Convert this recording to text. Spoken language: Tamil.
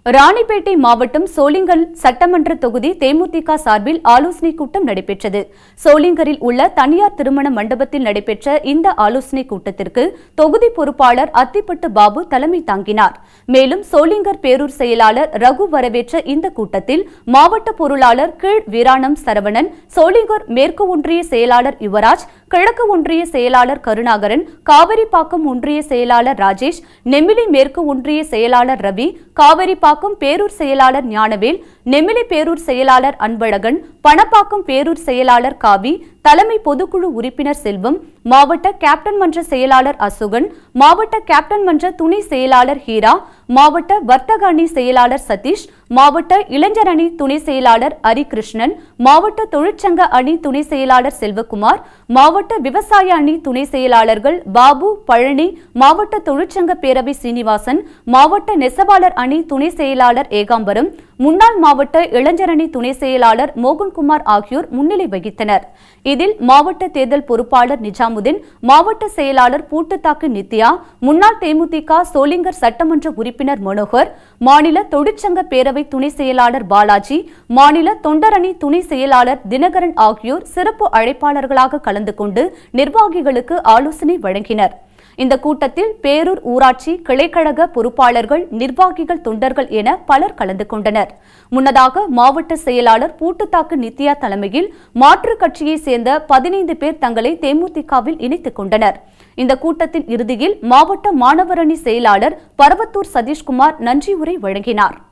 ராணிப்பேட்டை மாவட்டம் சோளிங்கர் சட்டமன்ற தொகுதி தேமுதிக சார்பில் ஆலோசனைக் கூட்டம் நடைபெற்றது சோளிங்கரில் உள்ள தனியார் திருமண மண்டபத்தில் நடைபெற்ற இந்த ஆலோசனைக் கூட்டத்திற்கு தொகுதி பொறுப்பாளர் அத்திப்பட்டு பாபு தலைமை தாங்கினார் மேலும் சோளிங்கர் பேரூர் செயலாளர் ரகு வரவேற்ற இந்த கூட்டத்தில் மாவட்ட பொருளாளர் கீழ் வீராணம் சரவணன் சோளிங்கர் மேற்கு ஒன்றிய செயலாளர் யுவராஜ் கிழக்கு ஒன்றிய செயலாளர் கருணாகரன் காவிரிப்பாக்கம் ஒன்றிய செயலாளர் ராஜேஷ் நெமிலி மேற்கு ஒன்றிய செயலாளர் ரவி காவிரிப்பாக்கம் பேரூர் செயலாளர் ஞானவேல் நெமிலி பேரூர் செயலாளர் அன்பழகன் பணப்பாக்கம் பேரூர் செயலாளர் காவி தலைமை பொதுக்குழு உறுப்பினர் செல்வம் மாவட்ட கேப்டன் மன்ற செயலாளர் அசுகன் மாவட்ட கேப்டன் மன்ற துணை செயலாளர் ஹீரா மாவட்ட வர்த்தக அணி செயலாளர் சதீஷ் மாவட்ட இளைஞர் அணி துணை செயலாளர் ஹரிகிருஷ்ணன் மாவட்ட தொழிற்சங்க அணி துணை செயலாளர் செல்வகுமார் மாவட்ட விவசாய அணி துணை செயலாளர்கள் பாபு பழனி மாவட்ட தொழிற்சங்க பேரவை சீனிவாசன் மாவட்ட நெசவாளர் அணி துணை செயலாளர் ஏகாம்பரம் முன்னாள் மாவட்ட இளைஞர் அணி துணை செயலாளர் மோகன்குமார் ஆகியோர் முன்னிலை வகித்தனர் இதில் மாவட்ட தேர்தல் பொறுப்பாளர் நிஜாமுதீன் மாவட்ட செயலாளர் பூட்டுத்தாக்கு நித்யா முன்னாள் தேமுதிக சோளிங்கர் சட்டமன்ற உறுப்பினர் மனோகர் மாநில தொழிற்சங்க பேரவை துணை செயலாளர் பாலாஜி மாநில தொண்டரணி துணை செயலாளர் தினகரன் ஆகியோர் சிறப்பு அழைப்பாளர்களாக கலந்து கொண்டு நிர்வாகிகளுக்கு ஆலோசனை வழங்கினர் இந்த கூட்டத்தில் பேரூர் ஊராட்சி கிளைக்கழக பொறுப்பாளர்கள் நிர்வாகிகள் தொண்டர்கள் என பலர் கலந்து கொண்டனர் முன்னதாக மாவட்ட செயலாளர் பூட்டுத்தாக்கு நித்யா தலைமையில் மாற்றுக் கட்சியைச் சேர்ந்த பதினைந்து பேர் தங்களை தேமுதிகவில் இணைத்துக் கொண்டனர் இந்த கூட்டத்தின் இறுதியில் மாவட்ட மாணவரணி செயலாளர் பரவத்தூர் சதீஷ்குமார் நன்றியுரை வழங்கினார்